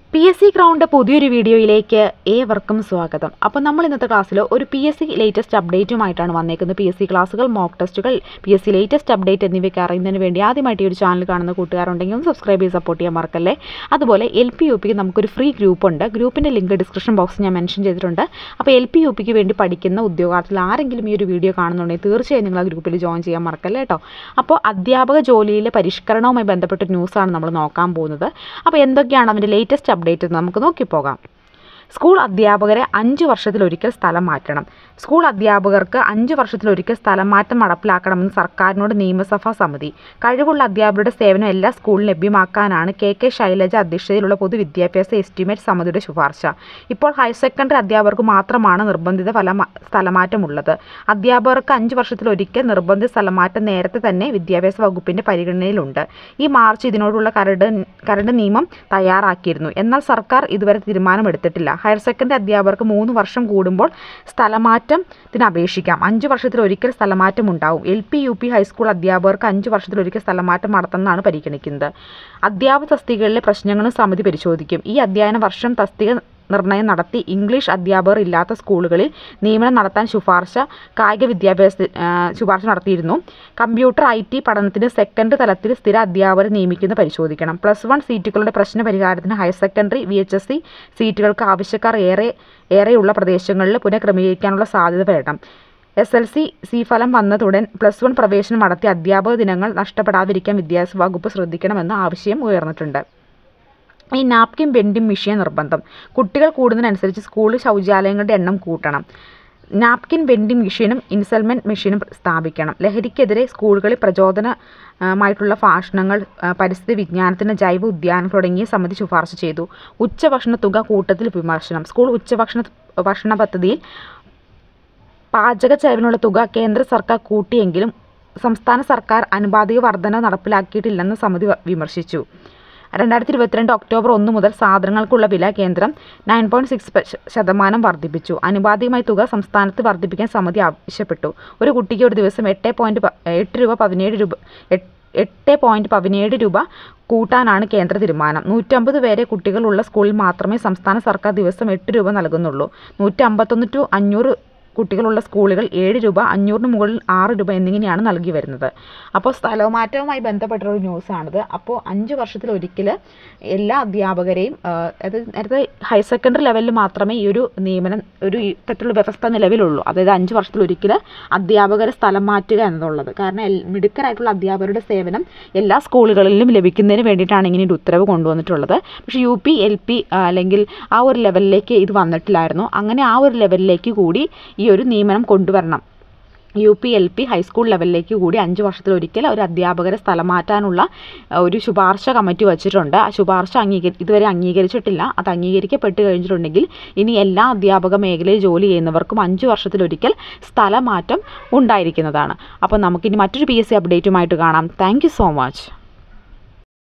P S C ground പുതിയൊരു വീഡിയോയിലേക്ക് ഏവർക്കും സ്വാഗതം അപ്പോൾ നമ്മൾ ഇന്നത്തെ ക്ലാസ്സിൽ ഒരു പി എസ് സി ലേറ്റസ്റ്റ് അപ്ഡേറ്റുമായിട്ടാണ് വന്നേക്കുന്നത് പി എസ് സി ക്ലാസ്സുകൾ മോക്ക് ടെസ്റ്റുകൾ P S C latest update എന്നിവയ്ക്ക് അറിയുന്നതിന് വേണ്ടി ആദ്യമായിട്ട് ഈ ഒരു ചാനൽ കാണുന്ന കൂട്ടുകാരുണ്ടെങ്കിൽ ഒന്ന് സബ്സ്ക്രൈബ് ചെയ്ത് സപ്പോർട്ട് ചെയ്യാൻ മറക്കല്ലേ അതുപോലെ എൽ പി യു പിക്ക് നമുക്കൊരു ഫ്രീ ഗ്രൂപ്പ് ഉണ്ട് ഗ്രൂപ്പിൻ്റെ ലിങ്ക് ഡിസ്ക്രിപ്ഷൻ ബോക്സിൽ ഞാൻ മെൻഷൻ ചെയ്തിട്ടുണ്ട് അപ്പോൾ എൽ പി യു പിക്ക് വേണ്ടി പഠിക്കുന്ന ഉദ്യോഗാർത്ഥികൾ ആരെങ്കിലും ഈ ഒരു വീഡിയോ കാണുന്നുണ്ടെങ്കിൽ തീർച്ചയായും നിങ്ങൾ ആ ഗ്രൂപ്പിൽ ജോയിൻ ചെയ്യാൻ മറക്കല്ലേ കേട്ടോ അപ്പോൾ അധ്യാപക ജോലിയിലെ പരിഷ്കരണവുമായി ബന്ധപ്പെട്ട ന്യൂസാണ് നമ്മൾ നോക്കാൻ പോകുന്നത് അപ്പോൾ എന്തൊക്കെയാണ് അതിൻ്റെ ലേറ്റസ്റ്റ് അപ്ഡേറ്റ് എന്ന് നമുക്ക് നോക്കിപ്പോകാം സ്കൂൾ അധ്യാപകരെ അഞ്ച് വർഷത്തിലൊരിക്കൽ സ്ഥലം മാറ്റണം സ്കൂൾ അധ്യാപകർക്ക് അഞ്ച് വർഷത്തിലൊരിക്കൽ സ്ഥലം മാറ്റം നടപ്പിലാക്കണമെന്ന് സർക്കാരിനോട് നിയമസഭാ സമിതി കഴിവുള്ള അധ്യാപകരുടെ സേവനം എല്ലാ സ്കൂളിലും ലഭ്യമാക്കാനാണ് കെ കെ ശൈലജ അധ്യക്ഷതയിലുള്ള പൊതുവിദ്യാഭ്യാസ എസ്റ്റിമേറ്റ് സമിതിയുടെ ശുപാർശ ഇപ്പോൾ ഹയർ സെക്കൻഡറി അധ്യാപകർക്ക് മാത്രമാണ് നിർബന്ധിത ഫലമാ സ്ഥലമാറ്റമുള്ളത് അധ്യാപകർക്ക് അഞ്ച് വർഷത്തിലൊരിക്കൽ നിർബന്ധിത സ്ഥലമാറ്റം നേരത്തെ തന്നെ വിദ്യാഭ്യാസ വകുപ്പിൻ്റെ പരിഗണനയിലുണ്ട് ഈ മാർച്ച് ഇതിനോടുള്ള കരട് കരട് നിയമം തയ്യാറാക്കിയിരുന്നു എന്നാൽ സർക്കാർ ഇതുവരെ തീരുമാനമെടുത്തിട്ടില്ല ഹയർ സെക്കൻഡറി അധ്യാപകർക്ക് മൂന്ന് വർഷം കൂടുമ്പോൾ സ്ഥലമാറ്റത്തിന് അപേക്ഷിക്കാം അഞ്ച് വർഷത്തിൽ ഒരിക്കൽ സ്ഥലമാറ്റം ഉണ്ടാവും L P U P high school അധ്യാപകർക്ക് അഞ്ച് വർഷത്തിൽ ഒരിക്കൽ സ്ഥലമാറ്റം നടത്തുന്നതാണ് പരിഗണിക്കുന്നത് അധ്യാപക തസ്തികകളിലെ പ്രശ്നങ്ങളും സമിതി പരിശോധിക്കും ഈ അധ്യയന വർഷം തസ്തിക നിർണയം നടത്തി ഇംഗ്ലീഷ് അധ്യാപകർ ഇല്ലാത്ത സ്കൂളുകളിൽ നിയമനം നടത്താൻ ശുപാർശ കായിക വിദ്യാഭ്യാസ ശുപാർശ നടത്തിയിരുന്നു കമ്പ്യൂട്ടർ ഐ ടി പഠനത്തിന് സെക്കൻഡ് തലത്തിൽ സ്ഥിര അധ്യാപകരെ നിയമിക്കുന്ന പരിശോധിക്കണം പ്ലസ് വൺ സീറ്റുകളുടെ പ്രശ്ന പരിഹാരത്തിന് higher secondary V H S C സീറ്റുകൾക്ക് ആവശ്യക്കാർ ഏറെ ഏറെയുള്ള പ്രദേശങ്ങളിൽ പുനഃക്രമീകരിക്കാനുള്ള സാധ്യത വേണം എസ് എൽ സി സി ഫലം വന്നതുടൻ പ്ലസ് വൺ പ്രവേശനം നടത്തി അധ്യാപക ദിനങ്ങൾ നഷ്ടപ്പെടാതിരിക്കാൻ വിദ്യാഭ്യാസ വകുപ്പ് ശ്രദ്ധിക്കണമെന്ന ആവശ്യം ഉയർന്നിട്ടുണ്ട് ഈ നാപ്കിൻ വെൻഡിങ് മെഷീൻ നിർബന്ധം കുട്ടികൾ കൂടുന്നതിനനുസരിച്ച് സ്കൂൾ ശൗചാലയങ്ങളുടെ എണ്ണം കൂട്ടണം നാപ്കിൻ വെൻഡിങ് മെഷീനും ഇൻസൽമെൻറ്റ് മെഷീനും സ്ഥാപിക്കണം ലഹരിക്കെതിരെ സ്കൂളുകളിൽ പ്രചോദനമായിട്ടുള്ള ഭാഷണങ്ങൾ പരിസ്ഥിതി വിജ്ഞാനത്തിന് ജൈവ ഉദ്യാനം തുടങ്ങിയ സമിതി ശുപാർശ ചെയ്തു ഉച്ചഭക്ഷണ തുക കൂട്ടത്തിൽ വിമർശനം സ്കൂൾ ഉച്ചഭക്ഷണ ഭക്ഷണ പദ്ധതിയിൽ പാചക ചെലവിനുള്ള തുക കേന്ദ്ര സർക്കാർ കൂട്ടിയെങ്കിലും സംസ്ഥാന സർക്കാർ അനുപാതിക വർധന നടപ്പിലാക്കിയിട്ടില്ലെന്ന് സമിതി വിമർശിച്ചു രണ്ടായിരത്തി ഇരുപത്തിരണ്ട് ഒക്ടോബർ ഒന്ന് മുതൽ സാധനങ്ങൾക്കുള്ള വില കേന്ദ്രം നയൻ പോയിൻറ്റ് സിക്സ് ശതമാനം വർദ്ധിപ്പിച്ചു അനുപാതികമായി തുക സംസ്ഥാനത്ത് വർദ്ധിപ്പിക്കാൻ സമിതി ആവശ്യപ്പെട്ടു ഒരു കുട്ടിക്ക് ഒരു ദിവസം എട്ട് പോയിൻറ്റ് എട്ട് രൂപ പതിനേഴ് രൂപ എട്ട് പോയിൻറ്റ് പതിനേഴ് രൂപ കൂട്ടാനാണ് കേന്ദ്ര തീരുമാനം നൂറ്റമ്പത് വരെ കുട്ടികളുള്ള സ്കൂളിൽ മാത്രമേ സംസ്ഥാന സർക്കാർ ദിവസം എട്ട് രൂപ നൽകുന്നുള്ളൂ നൂറ്റമ്പത്തൊന്ന് ടു അഞ്ഞൂറ് കുട്ടികളുള്ള സ്കൂളുകൾ ഏഴ് രൂപ അഞ്ഞൂറിന് മുകളിൽ ആറ് രൂപ എന്നിങ്ങനെയാണ് നൽകി വരുന്നത് അപ്പോൾ സ്ഥലമാറ്റവുമായി ബന്ധപ്പെട്ടൊരു ന്യൂസാണിത് അപ്പോൾ അഞ്ച് വർഷത്തിൽ ഒരിക്കൽ എല്ലാ അധ്യാപകരെയും അതായത് നേരത്തെ ഹയർ സെക്കൻഡറി ലെവലിൽ മാത്രമേ ഈ ഒരു നിയമനം ഒരു ഇത്തരത്തിലുള്ള വ്യവസ്ഥ നിലവിലുള്ളൂ അതായത് അഞ്ച് വർഷത്തിൽ ഒരിക്കൽ അധ്യാപകരെ സ്ഥലം മാറ്റുക എന്നുള്ളത് കാരണം മിടുക്കരായിട്ടുള്ള അധ്യാപകരുടെ സേവനം എല്ലാ സ്കൂളുകളിലും ലഭിക്കുന്നതിന് വേണ്ടിയിട്ടാണ് ഇങ്ങനെ ഒരു ഉത്തരവ് കൊണ്ടുവന്നിട്ടുള്ളത് പക്ഷേ യു പി എൽ പി അല്ലെങ്കിൽ ആ ഒരു ലെവലിലേക്ക് ഇത് വന്നിട്ടില്ലായിരുന്നു അങ്ങനെ ആ ഒരു ലെവലിലേക്ക് കൂടി ഈ ഒരു നിയമനം കൊണ്ടുവരണം U P L P high school ലെവലിലേക്ക് കൂടി അഞ്ച് വർഷത്തിലൊരിക്കൽ ഒരു അധ്യാപകരെ സ്ഥലം മാറ്റാനുള്ള ഒരു ശുപാർശ കമ്മിറ്റി വച്ചിട്ടുണ്ട് ആ ശുപാർശ അംഗീകരി ഇതുവരെ അംഗീകരിച്ചിട്ടില്ല അത് അംഗീകരിക്കപ്പെട്ട് കഴിഞ്ഞിട്ടുണ്ടെങ്കിൽ ഇനി എല്ലാ അധ്യാപക മേഖലയിൽ ജോലി ചെയ്യുന്നവർക്കും അഞ്ച് വർഷത്തിലൊരിക്കൽ സ്ഥലമാറ്റം ഉണ്ടായിരിക്കുന്നതാണ് അപ്പോൾ നമുക്കിനി മറ്റൊരു പി എസ് സി അപ്ഡേറ്റുമായിട്ട് കാണാം താങ്ക് സോ മച്ച്